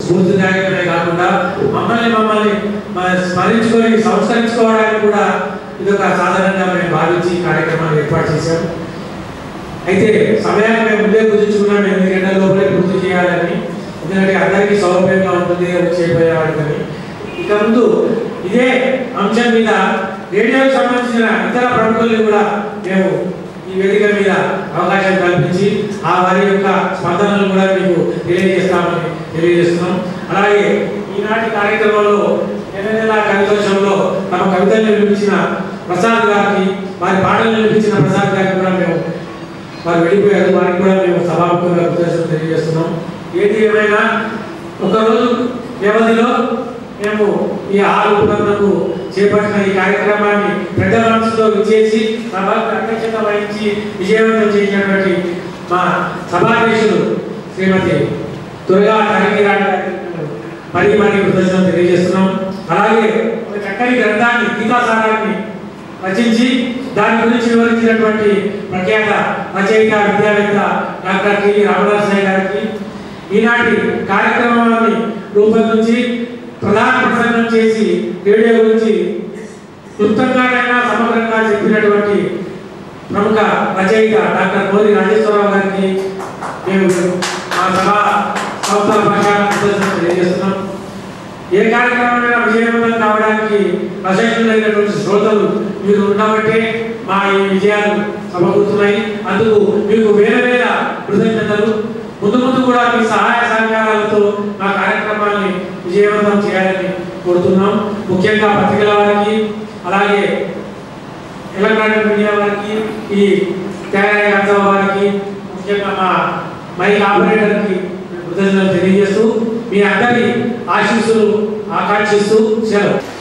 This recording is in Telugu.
స్ఫూర్తిదాయకమే కాకుండా మమ్మల్ని మమ్మల్ని మ- స్మరించుకొని సంస్కరించుకోవడానికి కూడా ఇది ఒక సాధారణంగా మేము భావించి ఈ కార్యక్రమాన్ని ఏర్పాటు చేశాం అయితే సమయాన్ని మేము ముందే కుదుర్చుకున్నాం ఎనిమిది గంటల లోపలే పూర్తి చేయాలని ఎందుకంటే అందరికీ సౌలభ్యంగా ఉంటుంది చేయబోయే వాళ్ళని ఇక ముందు ఇదే అంశం మీద రేడియోకి సంబంధించిన ఇతర ప్రముఖుల్ని కూడా మేము ఈ వేదిక మీద అవకాశం కల్పించి ఆ వారి యొక్క స్పందనలు కూడా మీకు తెలియజేస్తామని తెలియజేస్తున్నాం అలాగే ఈనాటి కార్యక్రమంలో ఎన్నెలా కవితోత్సవంలో తమ కవితలు వినిపించిన ప్రసాద్ గారికి వారి పాటలు వినిపించిన ప్రసాద్ గారికి కూడా మేము వారు వెళ్ళిపోయారు వారికి కూడా మేము సభాముఖంగా కృతజ్ఞతలు తెలియజేస్తున్నాం ఏది ఏమైనా ఒకరోజు వ్యవధిలో మేము ఈ ఆరు పునరులకు చేపట్టిన ఈ కార్యక్రమాన్ని పెద్ద మనసుతో విచ్చేసి సభకు అధ్యక్షత వహించి విజయవంతం చేసినటువంటి మా సభాధ్యక్షులు శ్రీమతి దుర్గా తరిగిరాణి గారికి మేము మరీ మరీ కృతజ్ఞతలు తెలియజేస్తున్నాం అలాగే ఒక చక్కని గ్రంథాన్ని గీతాసారాన్ని రచించి దాని గురించి వివరించినటువంటి ప్రఖ్యాత రచయిత విద్యావేత్త డాక్టర్ కె రామదాసయ్య గారికి ఈనాటి కార్యక్రమాన్ని రూపొందించి ప్రధాన ప్రసంగం చేసి రేడియో గురించి క్లుప్తంగానైనా సమగ్రంగా చెప్పినటువంటి ప్రముఖ రచయిత డాక్టర్ మోదీ రాజేశ్వరరావు గారికి మేము మా సభ సంస్థల పక్షాన కృతజ్ఞతలు తెలియజేస్తున్నాం ఏ కార్యక్రమమైనా విజయవంతం కావడానికి ప్రశంసలైనటువంటి శ్రోతలు మీరు ఉండబట్టే మా ఈ విజయాలు సమకూరుతున్నాయి అందుకు మీకు వేల వేల కృతజ్ఞతలు ముందు ముందు కూడా మీ సహాయ సహకారాలతో మా కార్యక్రమాన్ని విజయవంతం చేయాలని కోరుతున్నాం ముఖ్యంగా పత్రికల వారికి అలాగే ఎలక్ట్రానిక్ మీడియా వారికి ఈ త్యాగరాయ యాదవ్ వారికి ముఖ్యంగా మా మైక్ ఆపరేటర్కి కృతజ్ఞతలు తెలియజేస్తూ మీ అందరి ఆశీస్సులు ఆకాంక్షిస్తూ సెలవు